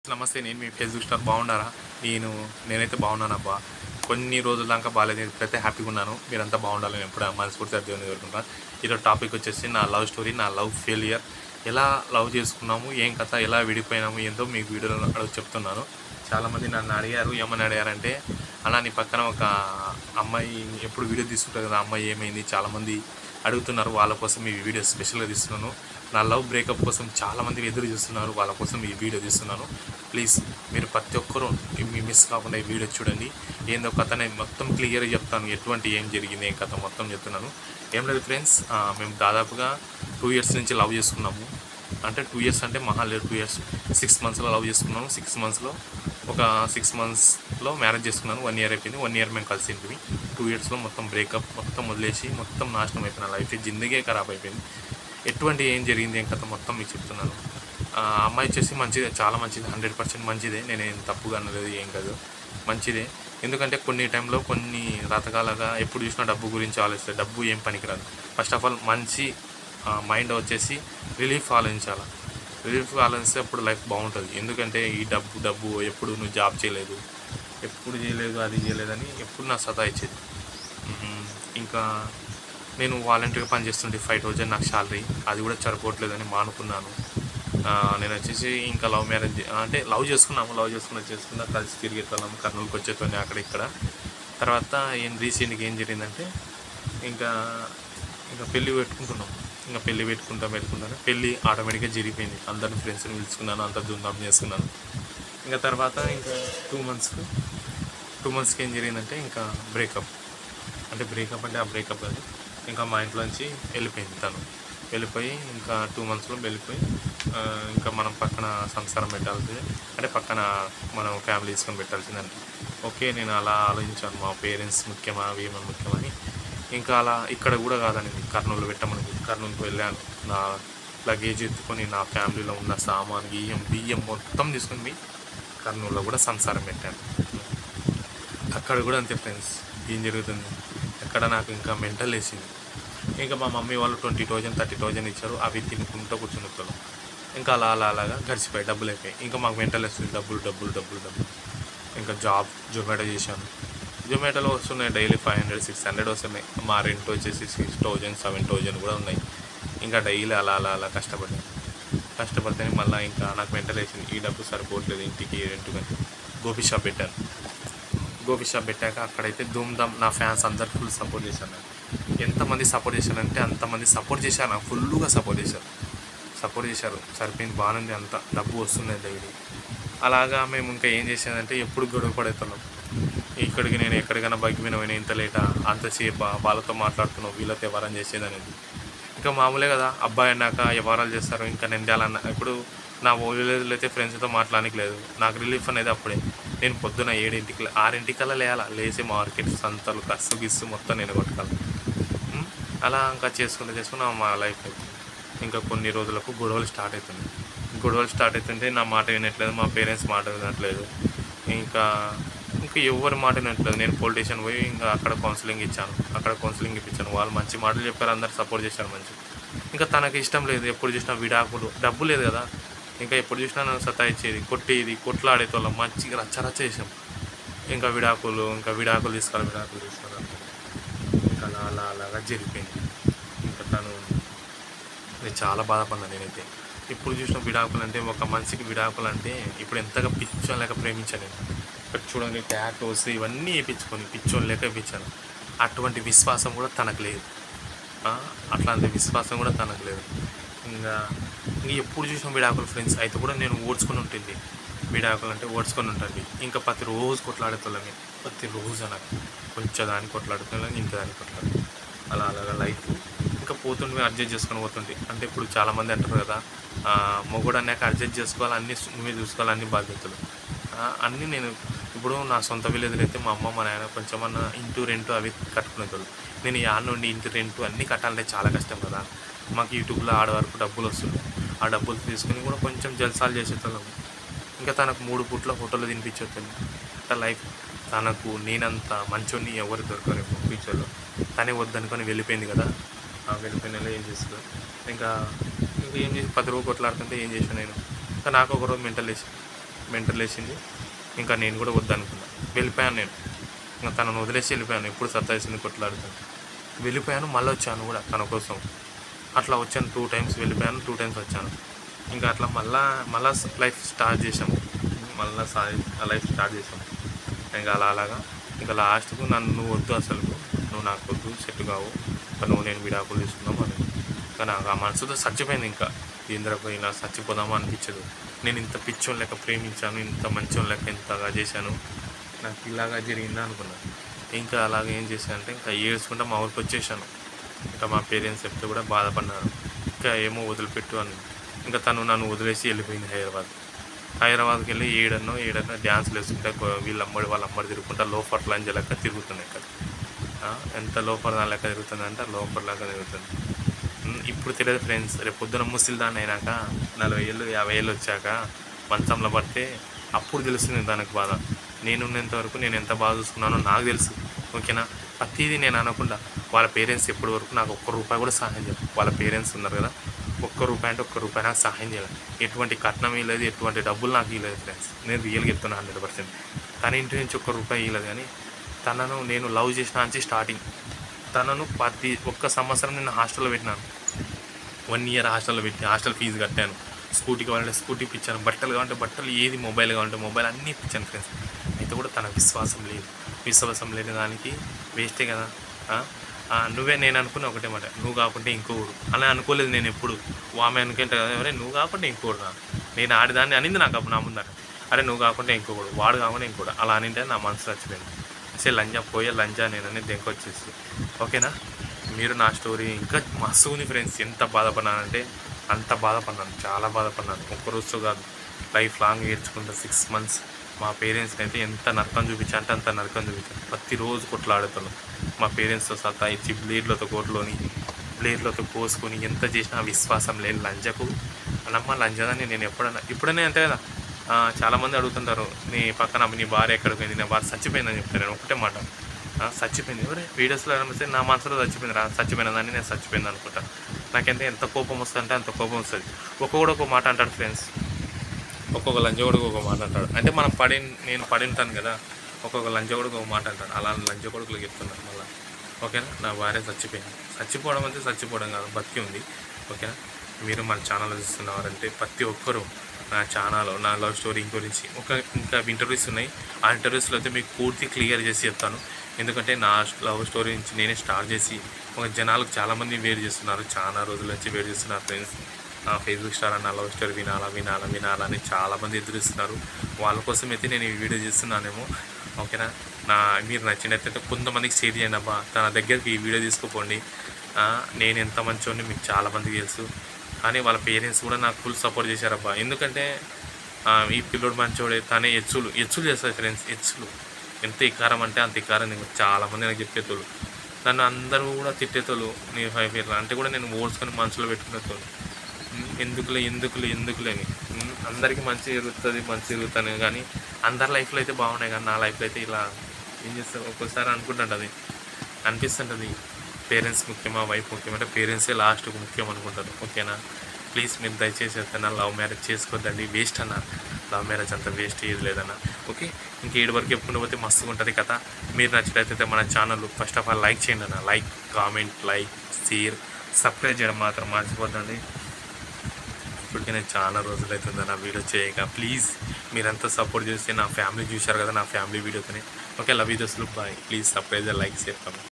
నమస్తే నేను మీ Facebook star బాగున్నారా నేను నేనైతే బాగున్నాను అబ్బా కొన్ని రోజుల దాకా బాగాలేదు ఇప్పుడైతే హ్యాపీగా ఉన్నాను మీరంతా బాగుండాలని ఎప్పుడు మనస్ఫూర్తిగా దేవుని కోరుకుంటాను ఈరోజు టాపిక్ వచ్చేసి నా లవ్ స్టోరీ నా లవ్ ఫెయిలియర్ ఎలా లవ్ చేసుకున్నాము ఏం కథ ఎలా విడిపోయినాము ఏందో మీకు వీడియోలో అడుగు చెప్తున్నాను చాలామంది నన్ను అడిగారు ఏమని అడిగారంటే అలా నీ పక్కన ఒక అమ్మాయి ఎప్పుడు వీడియో తీసుకుంటారు కదా ఆ అమ్మాయి ఏమైంది చాలామంది అడుగుతున్నారు వాళ్ళ కోసం ఈ వీడియో స్పెషల్గా తీస్తున్నాను నా లవ్ బ్రేకప్ కోసం చాలామంది ఎదురు చూస్తున్నారు వాళ్ళ కోసం ఈ వీడియో తీస్తున్నాను ప్లీజ్ మీరు ప్రతి ఒక్కరూ మీ మిస్ కాకుండా ఈ వీడియో చూడండి ఏందో కథ నేను మొత్తం క్లియర్గా చెప్తాను ఎటువంటి ఏం జరిగింది ఏం కథ మొత్తం చెప్తున్నాను ఏం లేదు ఫ్రెండ్స్ మేము దాదాపుగా టూ ఇయర్స్ నుంచి లవ్ చేసుకున్నాము అంటే టూ ఇయర్స్ అంటే మహా లేదు టూ ఇయర్స్ సిక్స్ మంత్స్లో లవ్ చేసుకున్నాము సిక్స్ మంత్స్లో ఒక సిక్స్ మంత్స్లో మ్యారేజ్ చేసుకున్నాను వన్ ఇయర్ అయిపోయింది వన్ ఇయర్ మేము కలిసి ఉంటుంది టూ ఇయర్స్లో మొత్తం బ్రేకప్ మొత్తం వదిలేసి మొత్తం నాశనం అయిపోయిన లైఫ్ జిందగీ ఖరాబ్ అయిపోయింది ఎటువంటి ఏం జరిగింది ఏం కథ మొత్తం మీకు చెప్తున్నాను ఆ అమ్మాయి వచ్చేసి మంచిదే చాలా మంచిది హండ్రెడ్ పర్సెంట్ మంచిదే నేనేం తప్పుగా అనలేదు ఏం కాదు మంచిదే ఎందుకంటే కొన్ని టైంలో కొన్ని రకరకాలుగా ఎప్పుడు చూసినా డబ్బు గురించి ఆలోచిస్తే డబ్బు ఏం పనికిరాదు ఫస్ట్ ఆఫ్ ఆల్ మంచి మైండ్ వచ్చేసి రిలీఫ్ ఆలోచించాలి రిలీఫ్ ఆలోచిస్తే అప్పుడు లైఫ్ బాగుంటుంది ఎందుకంటే ఈ డబ్బు డబ్బు ఎప్పుడు నువ్వు జాబ్ చేయలేదు ఎప్పుడు చేయలేదు అది చేయలేదని ఎప్పుడు నా సతా ఇచ్చేది మ్మ్. ఇంకా నేను వాలంటీర్గా పనిచేస్తుంటే ఫైవ్ థౌజండ్ నాకు శాలరీ అది కూడా సరిపోవట్లేదని మానుకున్నాను ఆ, నేను వచ్చేసి ఇంకా లవ్ మ్యారేజ్ అంటే లవ్ చేసుకున్నాము లవ్ చేసుకున్న చేసుకున్నా కలిసి తిరిగేతోళ్ళము కర్నూలుకి వచ్చేతోనే అక్కడ ఇక్కడ తర్వాత ఏం రీసెంట్గా ఏం జరిగిందంటే ఇంకా ఇంకా పెళ్ళి పెట్టుకుంటున్నాం ఇంకా పెళ్ళి పెట్టుకుంటాం పెట్టుకుంటాను పెళ్ళి ఆటోమేటిక్గా జరిగిపోయింది అందరిని ఫ్రెండ్స్ని పిలుచుకున్నాను అంత ధూమ్ధామ్ చేసుకున్నాను ఇంకా తర్వాత ఇంకా టూ మంత్స్కి టూ మంత్స్కి ఏం జరిగిందంటే ఇంకా బ్రేకప్ అంటే బ్రేకప్ అంటే ఆ బ్రేకప్ అది ఇంకా మా ఇంట్లోంచి వెళ్ళిపోయింది తను వెళ్ళిపోయి ఇంకా టూ మంత్స్లో వెళ్ళిపోయి ఆ, ఇంకా మనం పక్కన సంసారం పెట్టాల్సింది అంటే పక్కన మనం ఫ్యామిలీ తీసుకొని పెట్టాల్సిందని ఓకే నేను అలా ఆలోచించాను మా పేరెంట్స్ ముఖ్యమా అవి ఏమైనా ముఖ్యమని ఇంకా అలా ఇక్కడ కూడా కాదనేది కర్నూలు పెట్టమని కర్నూలుకి వెళ్ళాను నా లగేజ్ ఎత్తుకొని నా ఫ్యామిలీలో ఉన్న సామాన్ బియ్యం బియ్యం మొత్తం తీసుకొని పోయి కర్నూలులో కూడా సంసారం పెట్టాను అక్కడ కూడా అంతే ఫ్రెండ్స్ ఏం జరుగుతుంది అక్కడ నాకు ఇంకా మెంటల్ వేసింది ఇంకా మా మమ్మీ వాళ్ళు ట్వంటీ థౌజండ్ థర్టీ థౌజండ్ ఇచ్చారు అవి తినుకుంటూ కూర్చుని ఇంకా అలా అలా అలాగా గడిచిపోయి డబ్బులు అయిపోయాయి ఇంకా మాకు మెంటల్ వేస్తుంది డబ్బులు డబ్బులు డబ్బులు డబ్బులు ఇంకా జాబ్ జొమాటో చేశాను జొమాటోలో వస్తున్నాయి daily five hundred six hundred వస్తున్నాయి మా రెంట్ వచ్చేసి సిక్స్ థౌజండ్ సెవెన్ థౌజండ్ కూడా ఉన్నాయి ఇంకా డైలీ అలా అలా అలా కష్టపడ్డాను కష్టపడితేనే మళ్ళీ ఇంకా నాకు మెంటల్ వేసింది ఈ డబ్బు సరిపోవట్లేదు ఇంటికి రెంట్ కానీ గోపి షాప్ పెట్టాను గోపి షాప్ పెట్టాక అక్కడైతే ధూమ్ధామ్ నా ఫ్యాన్స్ అందరు ఫుల్ సపోర్ట్ చేశాను నాకు ఎంతమంది సపోర్ట్ చేశారంటే అంతమంది సపోర్ట్ చేశారు నాకు ఫుల్గా సపోర్ట్ చేశారు సపోర్ట్ చేశారు సరిపోయింది బాగుంది అంత డబ్బు వస్తుంది డైలీ అలాగా మేము ఇంకా ఏం చేసేదంటే ఎప్పుడు గొడవ పడేతున్నాం ఇక్కడికి నేను ఎక్కడికైనా బైక్ మీద పోయినా ఇంత లేటా అంతసేపు వాళ్ళతో మాట్లాడుతున్నావు వీళ్ళతో వ్యవహారం చేసేది అనేది ఇంకా మామూలే కదా అబ్బాయి అన్నాక వ్యవహారాలు చేస్తారు ఇంకా నేను చేయాలన్న ఇప్పుడు నా విలేజ్లో అయితే ఫ్రెండ్స్తో మాట్లాడడానికి లేదు నాకు రిలీఫ్ అనేది అప్పుడే నేను పొద్దున ఏడింటికి ఆరింటికల్లా లేయాలా లేచి మార్కెట్ సంతలు కస్సు గిస్సు మొత్తం నేను కొట్టుకోవాలి ఉం? అలా ఇంకా చేసుకుంటూ చేసుకుంటూ మా లైఫ్ అయిపోయింది ఇంకా కొన్ని రోజులకు గొడవలు స్టార్ట్ అవుతుంది గొడవలు స్టార్ట్ అవుతుంటే నా మాట వినట్లేదు మా పేరెంట్స్ మాట వినట్లేదు ఇంకా ఇంకా ఎవరి మాట వినట్లేదు నేను పొలిటీషియన్ పోయి ఇంకా అక్కడ కౌన్సిలింగ్ ఇచ్చాను అక్కడ కౌన్సిలింగ్ ఇప్పించాను వాళ్ళు మంచి మాటలు చెప్పారు అందరు సపోర్ట్ చేశారు మంచి ఇంకా తనకి ఇష్టం లేదు ఎప్పుడు చూసినా విడాకులు డబ్బు లేదు కదా ఇంకా ఎప్పుడు చూసినా నన్ను సతాయించేది కొట్టేది కొట్లాడేతోళ్ళం మంచిగా రచ్చ రచ్చ చేసాం ఇంకా విడాకులు ఇంకా విడాకులు తీసుకోవాలి విడాకులు తీసుకోవాలి ఇంకా అలా అలా అలాగా జరిగిపోయింది ఇంకా తను నేను చాలా బాధపడ్డాను నేనైతే ఇప్పుడు చూసిన విడాకులు అంటే ఒక మనిషికి విడాకులు అంటే ఇప్పుడు ఎంతగా పిచ్చోన్ లేక ప్రేమించాను నేను ఇక్కడ చూడండి ట్యాటోస్ ఇవన్నీ వేయించుకొని పిచ్చోన్ లేక వేయించాను అటువంటి విశ్వాసం కూడా తనకు లేదు ఆ, అట్లాంటి విశ్వాసం కూడా తనకు లేదు ఇంకా ఇంకా ఎప్పుడు చూసిన విడాకులు ఫ్రెండ్స్ అయితే కూడా నేను ఓడ్చుకొని ఉంటుంది విడాకులు అంటే ఓడ్చుకొని ఉంటుంది ఇంకా ప్రతి రోజు కొట్లాడేతోళ్ళని ప్రతి రోజు నాకు కొంచెం దాన్ని కొట్లాడుతున్నాను ఇంత దాన్ని కొట్లాడు అలా అలాగా లైఫ్ ఇంకా పోతుంటే అడ్జస్ట్ చేసుకొని పోతుంటే అంటే ఇప్పుడు చాలామంది అంటారు కదా ఆ, మొగుడు అన్నాక అడ్జస్ట్ చేసుకోవాలి అన్నీ నువ్వే చూసుకోవాలి అన్ని బాధ్యతలు ఆ, అన్నీ నేను ఇప్పుడు నా సొంత విలేజ్లో అయితే మా అమ్మ మా నాయన కొంచెం అన్న ఇంటూ రెంట్ అవి కట్టుకునేవాళ్ళు నేను ఈ ఆడ నుండి ఇంటి రెంట్ అన్నీ కట్టాలంటే చాలా కష్టం కదా మాకు యూట్యూబ్లో ఆడ వరకు డబ్బులు వస్తున్నాయి ఆ డబ్బులు తీసుకుని కూడా కొంచెం జల్సాలు చేసేటోళ్ళం ఇంకా తనకు మూడు పూట్ల ఫోటోలు తినిపించొద్దండి అట్లా లైఫ్ తనకు నేనంత మంచోని ఎవరు దొరకరు ఫ్యూచర్లో తనే వద్దనుకొని వెళ్ళిపోయింది కదా ఆ వెళ్ళిపోయిన నెల ఏం చేస్తుంది ఇంకా ఇంకా ఏం చేసి పది రోజు కొట్లాడుతుంటే ఏం చేసాను నేను ఇంకా నాకు ఒక రోజు మెంటల్ వేసి మెంటల్ వేసింది ఇంకా నేను కూడా వద్దనుకున్నా వెళ్ళిపోయాను నేను ఇంకా తనను వదిలేసి వెళ్ళిపోయాను ఎప్పుడు సత్తాయిస్తుంది కొట్లాడుతాను వెళ్ళిపోయాను మళ్ళీ వచ్చాను కూడా తన కోసం అట్లా వచ్చాను టూ టైమ్స్ వెళ్ళిపోయాను టూ టైమ్స్ వచ్చాను ఇంకా అట్లా మళ్ళా మళ్ళా లైఫ్ స్టార్ట్ చేసాం మళ్ళా లైఫ్ స్టార్ట్ చేసాం ఇంకా అలా అలాగా ఇంకా లాస్ట్కు నన్ను నువ్వు వద్దు అసలు నువ్వు నాకు వద్దు సెట్ కావు ఇంకా నువ్వు నేను విడాకులు తీసుకున్నాం అని కానీ నాకు ఆ మనసుతో చచ్చిపోయింది ఇంకా ఇంద్రకు ఇలా చచ్చిపోదామా అనిపించదు నేను ఇంత పిచ్చోని లెక్క ప్రేమించాను ఇంత మంచోని లెక్క ఇంతగా చేశాను నాకు ఇలాగా జరిగిందా అనుకున్నా ఇంకా అలాగే ఏం చేశాను అంటే ఇంకా ఏడ్చుకుంటా మా ఊరికి వచ్చేసాను ఇంకా మా పేరెంట్స్ చెప్తే కూడా బాధపడ్డారు ఇంకా ఏమో వదిలిపెట్టు అని ఇంకా తను నన్ను వదిలేసి వెళ్ళిపోయింది హైదరాబాద్ హైదరాబాద్కి వెళ్ళి ఏడన్నో ఏడన్నో డ్యాన్స్లు వేసుకుంటే వీళ్ళ అమ్మడి వాళ్ళ అమ్మడి తిరుగుకుంటా లోఫర్ లంజ లెక్క తిరుగుతున్నాయి ఇక్కడ ఆ, ఎంత లోపల దాని లెక్క తిరుగుతుంది అంటే లోపల లెక్క తిరుగుతుంది ఉమ్, ఇప్పుడు తెలియదు ఫ్రెండ్స్ రేపు పొద్దున ముసిలి దాన్ని అయినాక నలభై ఏళ్ళు యాభై ఏళ్ళు వచ్చాక మంచంలో పడితే అప్పుడు తెలుస్తుంది దానికి బాధ నేను ఉన్నంత వరకు నేను ఎంత బాధ చూసుకున్నానో నాకు తెలుసు ఓకేనా ప్రతిదీ నేను అనకుండా వాళ్ళ పేరెంట్స్ ఎప్పటి వరకు నాకు ఒక్క రూపాయి కూడా సహాయం చేయరు వాళ్ళ పేరెంట్స్ ఉన్నారు కదా ఒక్క రూపాయి అంటే ఒక్క రూపాయి నాకు సహాయం చేయాలి ఎటువంటి కట్నం ఇవ్వలేదు ఎటువంటి డబ్బులు నాకు ఇవ్వలేదు ఫ్రెండ్స్ నేను రియల్గా చెప్తున్నా హండ్రెడ్ పర్సెంట్ తన ఇంటి నుంచి ఒక్క రూపాయి ఇవ్వలేదు కానీ తనను నేను లవ్ చేసిన నుంచి స్టార్టింగ్ తనను ప్రతి ఒక్క సంవత్సరం నేను హాస్టల్లో పెట్టినాను వన్ ఇయర్ హాస్టల్లో పెట్టి హాస్టల్ ఫీజు కట్టాను స్కూటీ కావాలంటే స్కూటీ ఇప్పించాను బట్టలు కావాలంటే బట్టలు ఏది మొబైల్ కావాలంటే మొబైల్ అన్నీ ఇప్పించాను ఫ్రెండ్స్ అయితే కూడా తన విశ్వాసం లేదు విశ్వాసం లేని దానికి వేస్టే కదా ఆ? ఆ, నువ్వే నేను అనుకున్న ఒకటే మాట నువ్వు కాకుంటే ఇంకోడు అలా అనుకోలేదు నేను ఎప్పుడు ఆమె అనుకుంటే కదా ఎవరే నువ్వు కాకుంటే ఇంకోడు రా నేను ఆడిదాన్ని అనింది నాకు అప్పుడు నా ముందర అరే నువ్వు కాకుంటే ఇంకోడు వాడు కాకుండా ఇంకోడు అలా అనింటే నా మనసు చచ్చిపోయింది సరే లంజా పోయే లంజా నేనని దెంకొచ్చేసి ఓకేనా మీరు నా స్టోరీ ఇంకా మస్తు ఉంది ఫ్రెండ్స్ ఎంత బాధపడినానంటే అంత బాధపడినాను చాలా బాధపడినాను ఒక్క రోజుతో కాదు లైఫ్ లాంగ్ ఏడ్చుకుంటా సిక్స్ మంత్స్ మా పేరెంట్స్కి అయితే ఎంత నరకం చూపించా అంటే అంత నరకం చూపించాను ప్రతిరోజు కొట్లాడుతాను మా పేరెంట్స్తో సత్తా ఇచ్చి బ్లేడ్లతో కోట్లోని బ్లేడ్లతో కోసుకొని ఎంత చేసినా విశ్వాసం లేని లంజకు అనమ్మ లంజదని నేను ఎప్పుడన్నా ఇప్పుడనే అంతే కదా ఆ, చాలామంది అడుగుతుంటారు నీ పక్కన నీ భార్య ఎక్కడికి పోయింది నా భార్య చచ్చిపోయిందని చెప్తాను నేను ఒకటే మాట ఆ, చచ్చిపోయింది ఎవరే వీడియోస్లో కనిపిస్తే నా మనసులో చచ్చిపోయింది రా చచ్చిపోయిన దాన్ని నేను చచ్చిపోయింది అనుకుంటా నాకంటే ఎంత కోపం వస్తుందంటే అంత కోపం వస్తుంది ఒక్కొక్కడు ఒక మాట అంటాడు ఫ్రెండ్స్ ఒక్కొక్క లంచగొడుకు ఒక మాట అంటాడు అంటే మనం పడి నేను పడి ఉంటాను కదా ఒక్కొక్క లంచగొడుకు ఒక మాట అంటాడు అలా లంచగొడుకులు చెప్తున్నాను మళ్ళీ ఓకేనా నా భార్య చచ్చిపోయింది చచ్చిపోవడం అంటే చచ్చిపోవడం కాదు బతికి ఉంది ఓకేనా మీరు మన ఛానల్ చూస్తున్నారంటే ప్రతి ఒక్కరూ నా ఛానల్ నా లవ్ స్టోరీ గురించి ఒక ఇంకా ఇంటర్వ్యూస్ ఉన్నాయి ఆ ఇంటర్వ్యూస్లో అయితే మీకు పూర్తి క్లియర్ చేసి చెప్తాను ఎందుకంటే నా లవ్ స్టోరీ నుంచి నేనే స్టార్ట్ చేసి ఒక జనాలకు చాలామంది వేరు చేస్తున్నారు చాలా రోజుల నుంచి వేరు చేస్తున్నారు ఫ్రెండ్స్ ఆ ఫేస్బుక్ స్టార్ అన్న లవ్ స్టోరీ వినాలా వినాలా వినాలా అని చాలామంది ఎదురుస్తున్నారు వాళ్ళ కోసం అయితే నేను ఈ వీడియో చేస్తున్నానేమో ఓకేనా నా మీరు నచ్చినట్లయితే కొంతమందికి షేర్ చేయండి అబ్బా తన దగ్గరికి ఈ వీడియో తీసుకుపోండి ఆ, నేను ఎంత మంచోని మీకు చాలామందికి తెలుసు కానీ వాళ్ళ పేరెంట్స్ కూడా నాకు ఫుల్ సపోర్ట్ చేశారబ్బా ఎందుకంటే ఆ, ఈ పిల్లోడు మంచోడే తనే ఎచ్చులు ఎచ్చులు చేస్తారు ఫ్రెండ్స్ ఎచ్చులు ఎంత ఇకారం అంటే అంత ఇకారం నేను చాలామంది నాకు చెప్పేతోళ్ళు నన్ను అందరూ కూడా తిట్టేతోళ్ళు నీ ఫైవ్ ఇయర్లు అంటే కూడా నేను ఓడ్చుకొని మనసులో పెట్టుకునేతోళ్ళు ఉమ్, ఎందుకులే ఎందుకులే ఎందుకులే అని ఉమ్, అందరికీ మంచి జరుగుతుంది మంచి జరుగుతాను కానీ అందరి లైఫ్లో అయితే బాగున్నాయి కానీ నా లైఫ్లో అయితే ఇలా ఏం చేస్తారు ఒక్కోసారి అనుకుంటుంటుంది అనిపిస్తుంటుంది పేరెంట్స్ ముఖ్యమా వైఫ్ ముఖ్యమంటే పేరెంట్సే లాస్ట్కు ముఖ్యం అనుకుంటారు ఓకేనా ప్లీజ్ మీరు దయచేసి ఎత్తన్నా లవ్ మ్యారేజ్ చేసుకోవద్దండి వేస్ట్ అన్న లవ్ మ్యారేజ్ అంత వేస్ట్ ఏది లేదన్న ఓకే ఇంక ఏడు వరకు చెప్పుకుంటూ పోతే మస్తుగా ఉంటుంది కదా మీరు నచ్చినట్లయితే మన channel first of all like చేయండి అన్న like comment like share subscribe చేయడం మాత్రం మర్చిపోద్దండి ఇప్పటికే నేను చాలా రోజులు అవుతుంది నా వీడియో చేయక ప్లీజ్ మీరంతా సపోర్ట్ చేస్తే నా ఫ్యామిలీ చూశారు కదా నా ఫ్యామిలీ వీడియోతోనే ఓకే లవ్ యూ దోస్తులు bye please subscribe like share comment